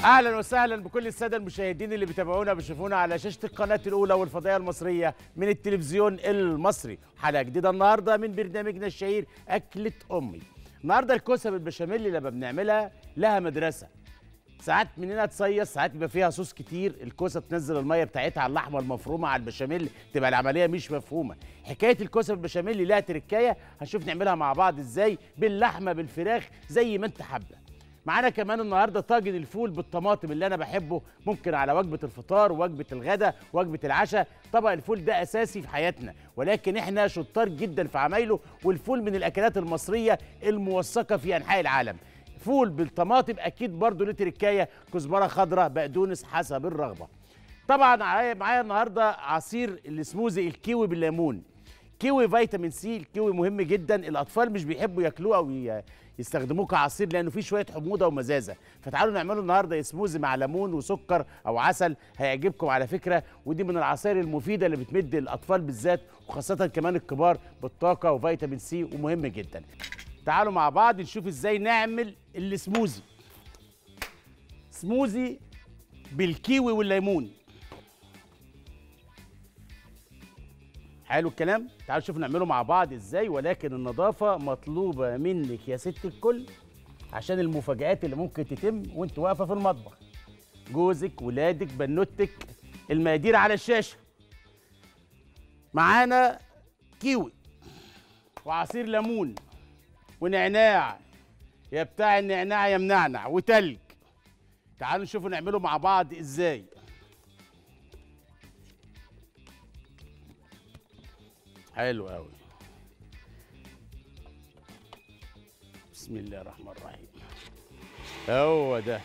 اهلا وسهلا بكل الساده المشاهدين اللي بيتابعونا بيشوفونا على شاشه القناه الاولى والفضائيه المصريه من التلفزيون المصري حلقه جديده النهارده من برنامجنا الشهير اكله امي النهارده الكوسه بالبشاميل لما بنعملها لها مدرسه ساعات مننا تصيص ساعات يبقى فيها صوص كتير الكوسه تنزل الميه بتاعتها على اللحمه المفرومه على البشاميل تبقى العمليه مش مفهومه حكايه الكوسه بالبشاميل لها تركايه هنشوف نعملها مع بعض ازاي باللحمه بالفراخ زي ما انت حابه معانا كمان النهارده طاجن الفول بالطماطم اللي انا بحبه ممكن على وجبه الفطار وجبه الغداء وجبه العشاء طبق الفول ده اساسي في حياتنا ولكن احنا شطار جدا في عمايله والفول من الاكلات المصريه الموثقه في انحاء العالم فول بالطماطم اكيد برضه له تركايه كزبره خضراء بقدونس حسب الرغبه طبعا معايا معايا النهارده عصير السموزي الكيوي بالليمون كيوي فيتامين سي الكيوي مهم جدا الاطفال مش بيحبوا ياكلوه او ي- يستخدموه كعصير لانه فيه شويه حموضه ومزازه فتعالوا نعمله النهارده سموزي مع ليمون وسكر او عسل هيعجبكم على فكره ودي من العصائر المفيده اللي بتمد الاطفال بالذات وخاصه كمان الكبار بالطاقه وفيتامين سي ومهم جدا تعالوا مع بعض نشوف ازاي نعمل السموزي سموزي بالكيوي والليمون حلو الكلام تعالوا نشوف نعمله مع بعض ازاي ولكن النظافه مطلوبه منك يا ست الكل عشان المفاجآت اللي ممكن تتم وانت واقفه في المطبخ جوزك ولادك بنوتك المقادير على الشاشه معانا كيوي وعصير ليمون ونعناع يا بتاع النعناع يا منعنع وتلج تعالوا نشوفوا نعمله مع بعض ازاي حلو قوي بسم الله الرحمن الرحيم هو ده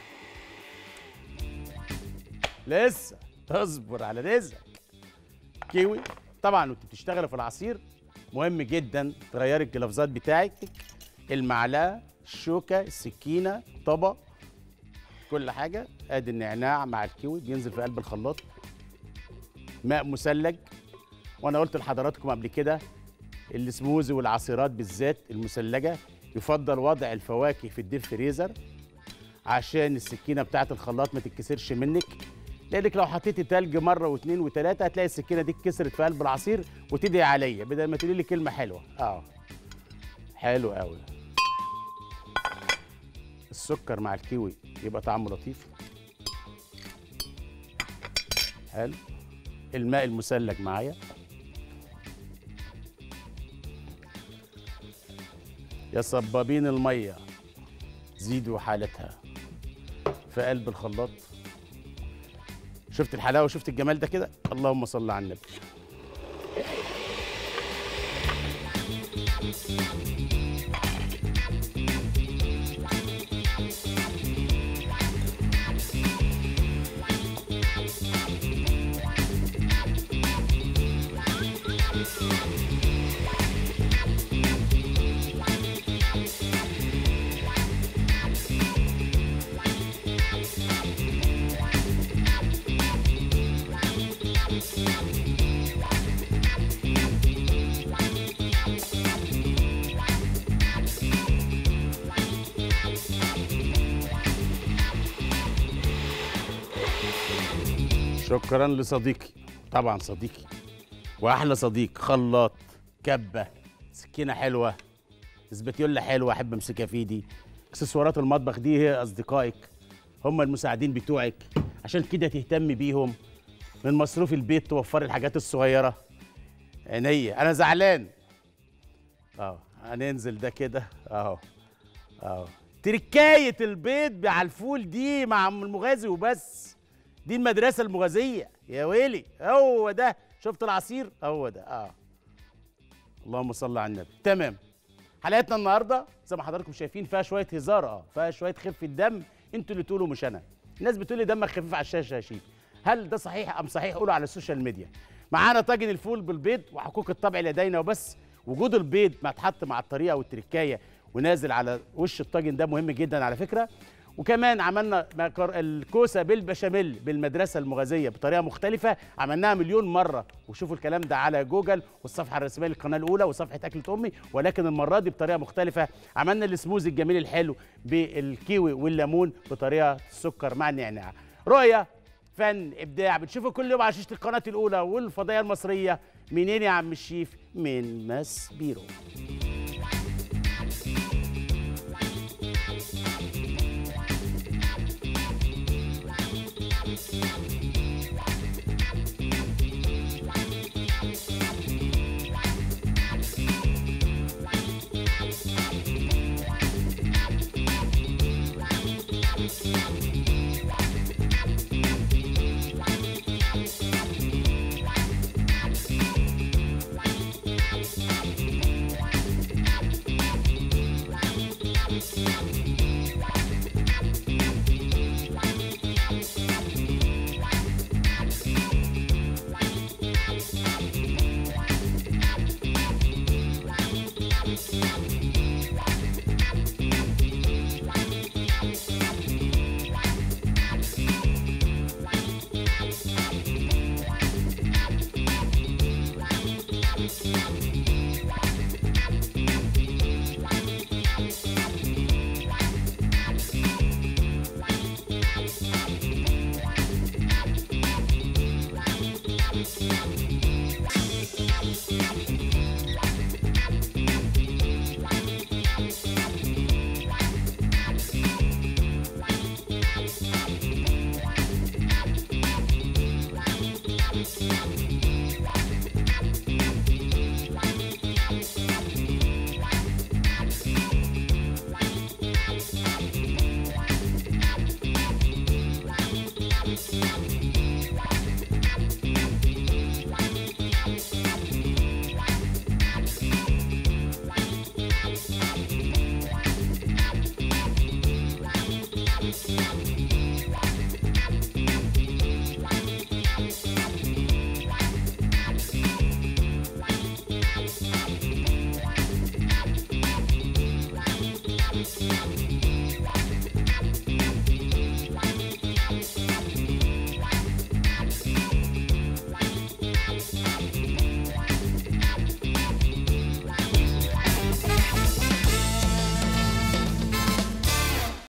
لسه اصبر على رزقك كيوي طبعا وانت بتشتغلي في العصير مهم جدا تغيري الجلافزات بتاعك المعلقه الشوكه السكينه طبق كل حاجه ادي النعناع مع الكيوي بينزل في قلب الخلاط ماء مثلج وانا قلت لحضراتكم قبل كده السموزي والعصيرات بالذات المثلجه يفضل وضع الفواكه في الديب فريزر عشان السكينه بتاعه الخلاط ما تتكسرش منك لانك لو حطيتي تلج مره واثنين وثلاثه هتلاقي السكينه دي اتكسرت في قلب العصير وتدعي عليا بدل ما تقولي لي كلمه حلوه اه حلو قوي السكر مع الكيوي يبقى طعمه لطيف حلو الماء المثلج معايا يا صبابين الميه زيدوا حالتها في قلب الخلاط شفت الحلاوه شفت الجمال ده كده اللهم صل على النبي شكرا لصديقي طبعا صديقي واحلى صديق خلاط كبه سكينه حلوه اسباتيولا حلوه احب امسكها في ايدي اكسسوارات المطبخ دي هي اصدقائك هم المساعدين بتوعك عشان كده تهتم بيهم من مصروف البيت توفري الحاجات الصغيره عينيا انا زعلان اه هننزل ده كده اهو اهو تركايه البيض على الفول دي مع ام المغازي وبس دي المدرسه المغازيه يا ويلي هو ده شفت العصير هو ده اه اللهم صل على النبي تمام حلقتنا النهارده زي ما حضراتكم شايفين فيها شويه هزار اه فيها شويه خفه دم انتوا اللي تقولوا مش انا الناس بتقول لي دمك خفيف على الشاشه يا شيخ هل ده صحيح ام صحيح قولوا على السوشيال ميديا معانا طاجن الفول بالبيض وحقوق الطبع لدينا وبس وجود البيض ما اتحط مع الطريقه والتركايه ونازل على وش الطاجن ده مهم جدا على فكره وكمان عملنا مكر... الكوسه بالبشاميل بالمدرسه المغازيه بطريقه مختلفه عملناها مليون مره وشوفوا الكلام ده على جوجل والصفحه الرسميه للقناه الاولى وصفحه اكله امي ولكن المره دي بطريقه مختلفه عملنا السموزي الجميل الحلو بالكيوي والليمون بطريقه السكر مع النعناع رؤيه فن ابداع بتشوفوا كل يوم على شاشه القناه الاولى والفضائيه المصريه منين يا عم الشيف من ماس بيرو